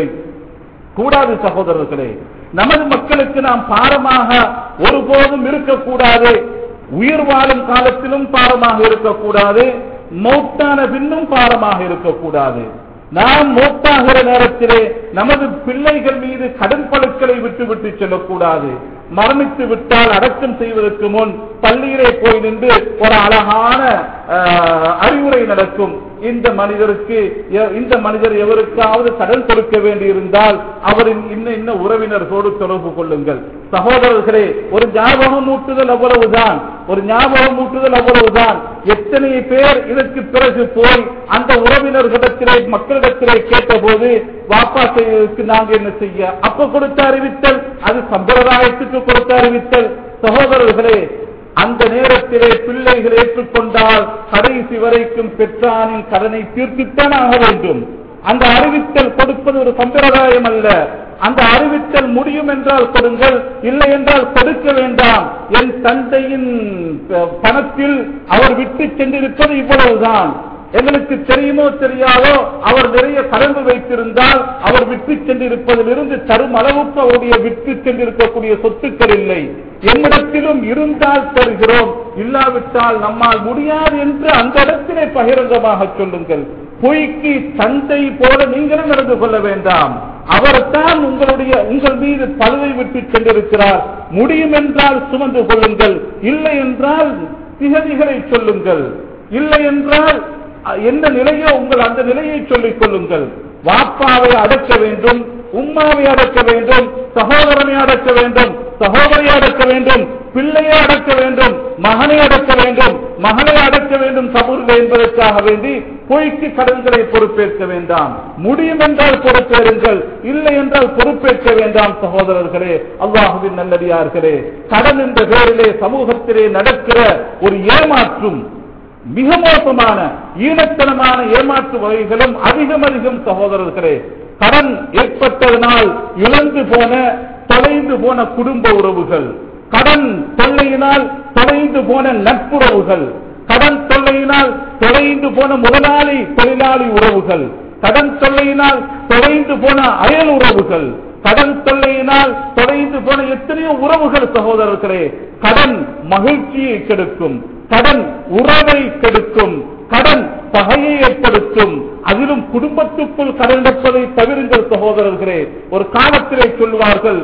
கூடாது சகோதரர்களே நமது மக்களுக்கு நாம் பாரமாக ஒருபோதும் இருக்கக்கூடாது உயிர் வாழும் காலத்திலும் பாரமாக இருக்கக்கூடாது மௌத்தான பின்னும் பாரமாக இருக்கக்கூடாது நாம் மௌத்தாகிற நேரத்திலே நமது பிள்ளைகள் மீது கடன் பழுக்களை விட்டு விட்டு செல்லக்கூடாது மரணித்து விட்டால் அடக்கம் செய்வதற்கு முன் பள்ளியிலே போய் நின்று ஒரு அழகான ஆஹ், அறிவுரை நடக்கும் இந்த மனிதருக்கு எ- இந்த மனிதர் எவருக்காவது கடன் கொடுக்க வேண்டியிருந்தால் அவரின் இன்ன இன்ன உறவினர்களோடு தொடர்பு கொள்ளுங்கள் சகோதரர்களே ஒரு ஞாபகம் ஊட்டுதல் அவ்வளவுதான் ஒரு ஞாபகம் ஊட்டுதல் அவ்வளவுதான் எத்தனை பேர் இதற்கு பிறகு போய் அந்த உறவினர்களிடத்திலே மக்களிடத்திலே கேட்டபோது வாப்பா செய்வதற்கு நாங்க என்ன செய்ய அப்ப கொடுத்த அறிவித்தல் அது சம்பிரதாயத்துக்கு கொடுத்த அறிவித்தல் சகோதரர்களே அந்த நேரத்திலே பிள்ளைகள் ஏற்றுக்கொண்டால் கடைசி வரைக்கும் பெற்றானின் கடனை தீர்த்துத்தான் ஆக வேண்டும் அந்த அறிவித்தல் கொடுப்பது ஒரு சம்பிரதாயம் அல்ல அந்த அறிவித்தல் முடியும் என்றால் கொடுங்கள் இல்லை என்றால் கொடுக்க வேண்டாம் என் தந்தையின் அஹ், பணத்தில் அவர் விட்டு சென்றிருப்பது இவ்வளவுதான் எங்களுக்கு தெரியுமோ தெரியாதோ அவர் நிறைய கடந்து வைத்திருந்தால் அவர் விட்டு சென்றிருப்பதிலிருந்து தரும் அளவுக்கு அவருடைய விட்டு சென்றிருக்கக்கூடிய சொத்துக்கள் இல்லை என்னிடத்திலும் இருந்தால் தருகிறோம் இல்லாவிட்டால் நம்மால் முடியாது என்று அந்த இடத்திலே பகிரங்கமாக சொல்லுங்கள் பொய்க்கு தந்தை போல நீங்களும் நடந்து கொள்ள வேண்டாம் அவர்தான் உங்களுடைய உங்கள் மீது பழுவை விட்டு சென்றிருக்கிறார் முடியும் என்றால் சுமந்து கொள்ளுங்கள் இல்லை என்றால் திகதிகளை சொல்லுங்கள் இல்லை என்றால் அ- என்ன நிலையோ உங்கள் அந்த நிலையை சொல்லிக் கொள்ளுங்கள் வாப்பாவை அடக்க வேண்டும் உம்மாவை அடக்க வேண்டும் சகோதரனை அடக்க வேண்டும் சகோதரியை அடக்க வேண்டும் பிள்ளையை அடக்க வேண்டும் மகனை அடக்க வேண்டும் மகனை அடக்க வேண்டும் சபூரில் என்பதற்காக வேண்டி பொய்க்கு கடன்களை பொறுப்பேற்க வேண்டாம் முடியும் என்றால் பொறுப்பேறுங்கள் இல்லை என்றால் பொறுப்பேற்க வேண்டாம் சகோதரர்களே அல்லாஹுவின் நல்லடியார்களே கடன் என்ற பெயரிலே சமூகத்திலே நடக்கிற ஒரு ஏமாற்றும் மிக மோசமான ஈனத்தனமான ஏமாற்று வகைகளும் அதிகம் அதிகம் சகோதரர்களே கடன் ஏற்பட்டதனால் இழந்து போன தொலைந்து போன குடும்ப உறவுகள் கடன் தொல்லையினால் தொலைந்து போன நட்புறவுகள் கடன் தொல்லையினால் தொலைந்து போன முதலாளி தொழிலாளி உறவுகள் கடன் தொல்லையினால் தொலைந்து போன அயல் உறவுகள் கடன் தொல்லையினால் தொலைந்து போன எத்தனையோ உறவுகள் சகோதரர்களே கடன் மகிழ்ச்சியை கெடுக்கும் கடன் உறவை கெடுக்கும் கடன் பகையை ஏற்படுத்தும் அதிலும் குடும்பத்துக்குள் கடன் எடுப்பதை தவிருங்கள் சகோதரர்களே ஒரு காலத்திலே சொல்வார்கள்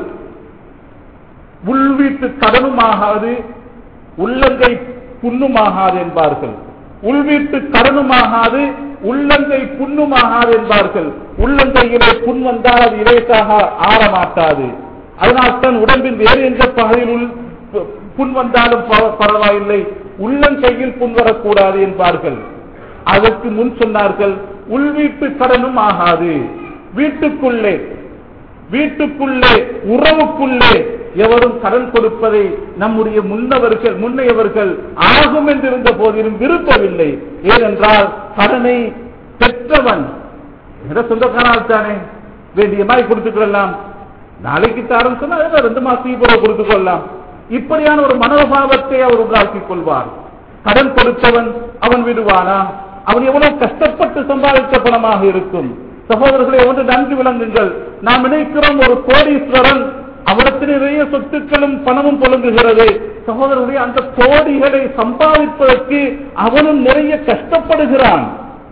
உள்வீட்டு கடனுமாகாது உள்ளங்கை புண்ணுமாகாது என்பார்கள் உள்வீட்டு கடனுமாகாது உள்ளங்கை புண்ணுமாகாது என்பார்கள் உள்ளங்கையிலே புண் வந்தால் அது இலேசாக ஆறமாட்டாது அதனால்தான் உடம்பின் வேறு எந்த பகுதியில் உள் பு- புண் வந்தாலும் பர- பரவாயில்லை உள்ளங்கையில் புண் வரக்கூடாது என்பார்கள் அதற்கு முன் சொன்னார்கள் உள்வீட்டு கடனும் ஆகாது வீட்டுக்குள்ளே வீட்டுக்குள்ளே உறவுக்குள்ளே எவரும் கடன் கொடுப்பதை நம்முடைய முன்னவர்கள் முன்னையவர்கள் ஆகும் என்றிருந்த போதிலும் விரும்பவில்லை ஏனென்றால் கடனை பெற்றவன் என்ற சொந்தக்காரனால் தானே வேண்டிய மாதிரி கொடுத்துக்கலாம் நாளைக்கு தாரம் சொன்னா ஏதோ ரெண்டு மாசத்துக்கு பிறகு கொடுத்துக் கொள்ளலாம் இப்படியான ஒரு மனோபாவத்தை அவர் உண்டாக்கிக் கொள்வார் கடன் கொடுத்தவன் அவன் விடுவானா அவன் எவ்வளவு கஷ்டப்பட்டு சம்பாதித்த பணமாக இருக்கும் சகோதரர்களை ஒன்று நன்கு விளங்குங்கள் நாம் நினைக்கிறோம் ஒரு கோடீஸ்வரன் அவரிடத்தில் நிறைய சொத்துக்களும் பணமும் புழங்குகிறது சகோதரர்களே அந்த கோடிகளை சம்பாதிப்பதற்கு அவனும் நிறைய கஷ்டப்படுகிறான்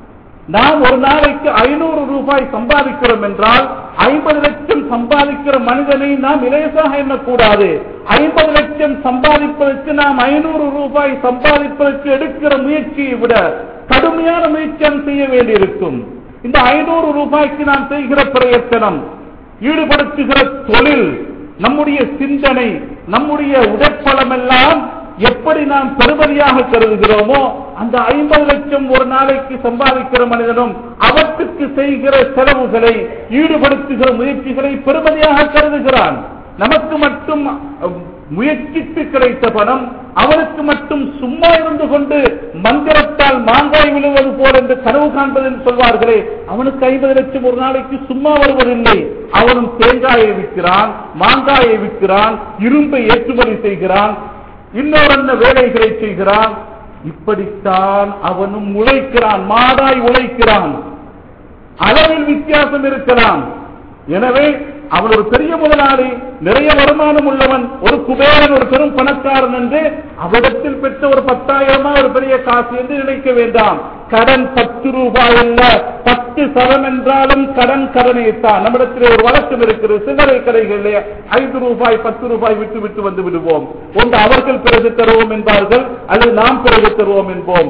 நாம் ஒரு நாளைக்கு ஐநூறு ரூபாய் சம்பாதிக்கிறோம் என்றால் ஐம்பது லட்சம் சம்பாதிக்கிற மனிதனை நாம் இலேசாக எண்ணக்கூடாது ஐம்பது லட்சம் சம்பாதிப்பதற்கு நாம் ஐநூறு ரூபாய் சம்பாதிப்பதற்கு எடுக்கிற முயற்சியை விட கடுமையான முயற்சி நாம் செய்ய வேண்டியிருக்கும் இந்த ஐநூறு ரூபாய்க்கு நாம் செய்கிற பிரயத்தனம் ஈடுபடுத்துகிற தொழில் நம்முடைய சிந்தனை நம்முடைய உடற்பலம் எல்லாம் எப்படி நாம் பெருமதியாக கருதுகிறோமோ அந்த ஐம்பது லட்சம் ஒரு நாளைக்கு சம்பாதிக்கிற மனிதனும் அவற்றுக்கு செய்கிற செலவுகளை ஈடுபடுத்துகிற முயற்சிகளை பெருமதியாக கருதுகிறான் நமக்கு மட்டும் அஹ், முயற்சித்து கிடைத்த பணம் அவனுக்கு மட்டும் சும்மா இருந்து கொண்டு மந்திரத்தால் மாங்காய் விழுவது போல் என்று கனவு காண்பது என்று சொல்வார்களே அவனுக்கு ஐம்பது லட்சம் ஒரு நாளைக்கு சும்மா வருவதில்லை அவனும் தேங்காயை விற்கிறான் மாங்காயை விற்கிறான் இரும்பை ஏற்றுமதி செய்கிறான் இன்னொரு என்ன வேலைகளை செய்கிறான் இப்படித்தான் அவனும் உழைக்கிறான் மாடாய் உழைக்கிறான் அளவில் வித்தியாசம் இருக்கலாம் எனவே அவன் ஒரு பெரிய முதலாளி நிறைய வருமானம் உள்ளவன் ஒரு குபேரன் ஒரு பெரும் பணக்காரன் என்று அவரிடத்தில் பெற்ற ஒரு பத்தாயிரமா ஒரு பெரிய காசு என்று நினைக்க வேண்டாம் கடன் பத்து ரூபாய் அல்ல பத்து சதம் என்றாலும் கடன் கடனே தான் நம்மிடத்தில் ஒரு வழக்கம் இருக்கிறது சில்லறை கடைகளிலே ஐந்து ரூபாய் பத்து ரூபாய் விட்டு விட்டு வந்து விடுவோம் ஒன்று அவர்கள் பிறகு தருவோம் என்பார்கள் அல்லது நாம் பிறகு தருவோம் என்போம்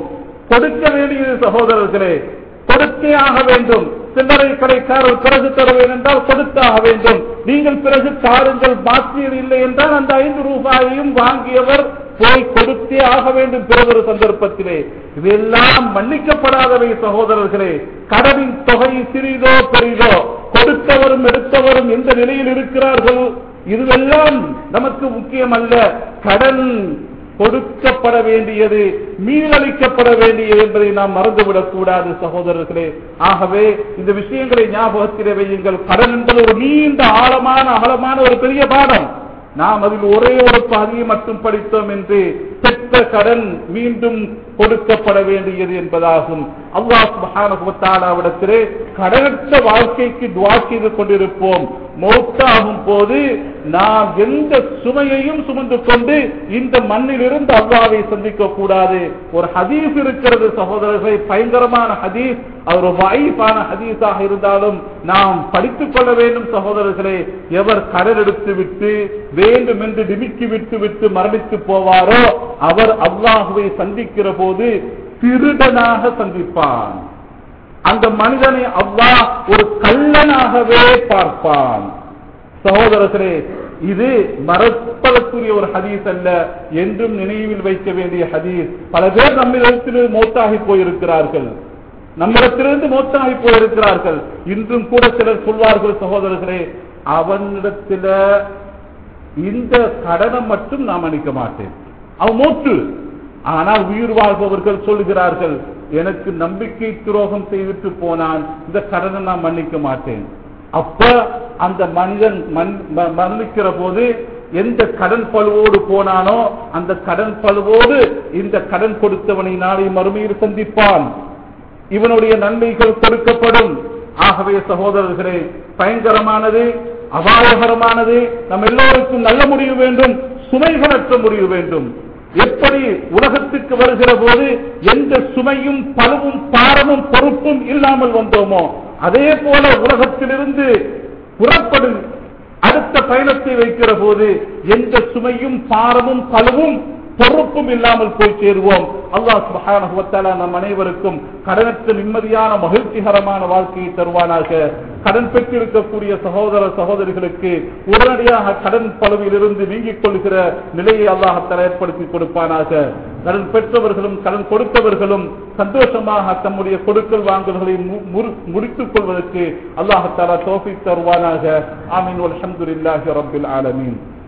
கொடுக்க வேண்டியது சகோதரர்களே கொடுத்தே ஆக வேண்டும் சில்லறை கடைக்காரர் பிறகு தருவேன் என்றால் கொடுத்தாக வேண்டும் நீங்கள் பிறகு தாருங்கள் மாற்றியது இல்லை என்றால் அந்த ஐந்து ரூபாயையும் வாங்கியவர் போய் கொடுத்தே ஆக வேண்டும் பிறகு சந்தர்ப்பத்திலே இதெல்லாம் மன்னிக்கப்படாதவை சகோதரர்களே கடனின் தொகை சிறிதோ பெரிதோ கொடுத்தவரும் எடுத்தவரும் எந்த நிலையில் இருக்கிறார்கள் இதுவெல்லாம் நமக்கு முக்கியம் அல்ல கடன் கொடுக்கப்பட வேண்டியது மீளளிக்கப்பட வேண்டியது என்பதை நாம் மறந்துவிடக் கூடாது சகோதரர்களே ஆகவே இந்த விஷயங்களை ஞாபகத்திலே வையுங்கள் கடன் என்பது ஒரு நீண்ட ஆழமான அகலமான ஒரு பெரிய பாடம் நாம் அதில் ஒரே ஒரு பாதியை மட்டும் படித்தோம் என்று பெற்ற கடன் மீண்டும் கொடுக்கப்பட வேண்டியது என்பதாகும் அல்லாஹ் சுபஹானகுவத்தாலாவிடத்திலே கடனற்ற வாழ்க்கைக்கு துவா செய்து கொண்டிருப்போம் மௌத்தாகும் போது நாம் எந்த சுமையையும் சுமந்து கொண்டு இந்த மண்ணிலிருந்து அல்லாவை சந்திக்க கூடாது ஒரு ஹதீஸ் இருக்கிறது சகோதரர்களை பயங்கரமான ஹதீஸ் அவர் ஒரு வாய்ப்பான ஹதீஸாக இருந்தாலும் நாம் படித்துக் கொள்ள வேண்டும் சகோதரர்களே எவர் கடன் எடுத்து விட்டு வேண்டும் என்று டிமிக்கி விட்டு விட்டு மரணித்து போவாரோ அவர் அல்லாஹுவை சந்திக்கிற போது திருடனாக சந்திப்பான் அந்த மனிதனை அல்லாஹ் ஒரு கள்ளனாகவே பார்ப்பான் சகோதரர்களே இது மறப்பதற்குரிய ஒரு ஹதீஸ் அல்ல என்றும் நினைவில் வைக்க வேண்டிய ஹதீஸ் பல பேர் நம்மிடத்தில் மௌத்தாகி போயிருக்கிறார்கள் நம்மிடத்திலிருந்து மௌத்தாகி போயிருக்கிறார்கள் இன்றும் கூட சிலர் சொல்வார்கள் சகோதரர்களே அவனிடத்தில இந்த கடனை மட்டும் நான் மன்னிக்க மாட்டேன் அவன் மூத்து ஆனால் உயிர் வாழ்பவர்கள் சொல்லுகிறார்கள் எனக்கு நம்பிக்கை துரோகம் செய்துட்டு போனான் இந்த கடனை நான் மன்னிக்க மாட்டேன் அப்ப அந்த மனிதன் மன்- ம- மரணிக்கிற போது எந்த கடன் பழுவோடு போனானோ அந்த கடன் பழுவோடு இந்த கடன் கொடுத்தவனை நாளை மறுமையில் சந்திப்பான் இவனுடைய நன்மைகள் கொடுக்கப்படும் ஆகவே சகோதரர்களே பயங்கரமானது அபாயகரமானது நம் எல்லோருக்கும் நல்ல முடிவு வேண்டும் சுமைகளற்ற முடிவு வேண்டும் எப்படி உலகத்துக்கு வருகிற போது எந்த சுமையும் பழுவும் பாரமும் பொறுப்பும் இல்லாமல் வந்தோமோ அதே போல உலகத்திலிருந்து புறப்படும் அடுத்த பயணத்தை வைக்கிற போது எந்த சுமையும் பாரமும் பழுவும் பொறுப்பும் இல்லாமல் போய் சேருவோம் அல்லாஹ் சுப்ஹானஹு வ தஆலா நம் அனைவருக்கும் கடனற்ற நிம்மதியான மகிழ்ச்சிகரமான வாழ்க்கையை தருவானாக கடன் பெற்றிருக்கக்கூடிய சகோதர சகோதரிகளுக்கு உடனடியாக கடன் பழுவிலிருந்து நீங்கிக் கொள்கிற நிலையை அல்லாஹ் ஏற்படுத்தி கொடுப்பானாக கடன் பெற்றவர்களும் கடன் கொடுத்தவர்களும் சந்தோஷமாக தம்முடைய கொடுக்கல் வாங்கல்களை மு- முறு- முடித்துக் கொள்வதற்கு அல்லாஹ் தஆலா தௌஃபீக் தருவானாக ஆமீன் வல்ஹம்துலில்லாஹி ரப்பில் ஆலமீன்